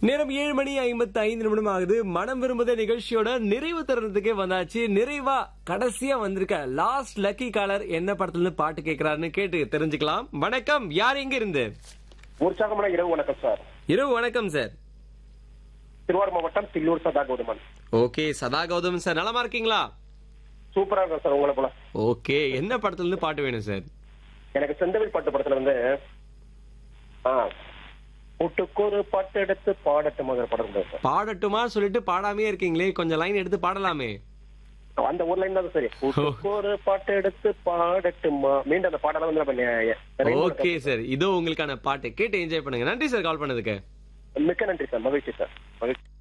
நேரம் ஏழு மணி ஐம்பத்தி ஐந்து நிமிடம் ஆகுது மனம் விரும்புத நிகழ்ச்சியோட நிறைவு தருணத்துக்கே வந்தாச்சு நிறைவா கடைசியா வந்திருக்க லாஸ்ட் லக்கி காலர் என்ன படத்துல இருந்து பாட்டு கேக்குறாருன்னு கேட்டு தெரிஞ்சுக்கலாம் வணக்கம் யார் எங்க இருந்து உற்சாகமான இரவு வணக்கம் சார் இரவு வணக்கம் சார் திருவாரூர் மாவட்டம் தில்லூர் சதா கௌதமன் ஓகே சதா கௌதம் சார் நலமா இருக்கீங்களா சூப்பரா இருக்கும் சார் உங்களை போல ஓகே என்ன படத்துல இருந்து பாட்டு வேணும் சார் எனக்கு செந்தமிழ் பாட்டு படத்துல வந்து ஆ ஒட்டுக்கொரு பாட்டு எடுத்து பாடட்டுமாங்கிற படம் இருந்தது சார் பாடட்டுமா சொல்லிட்டு பாடாமே இருக்கீங்களே கொஞ்சம் லைன் எடுத்து பாடலாமே அந்த ஒரு லைன் தான் சரி ஒட்டுக்கொரு பாட்டு எடுத்து பாடட்டுமா மீண்டும் அந்த பாடலாம் வந்து நம்ம நெ- நிறைய ஓகே சார் இதோ உங்களுக்கான பாட்டு கேட்டு என்ஜாய் பண்ணுங்க நன்றி சார் கால் பண்ணதுக்கு மிக்க நன்றி சார் மகிழ்ச்சி சார் மகிழ்ச்சி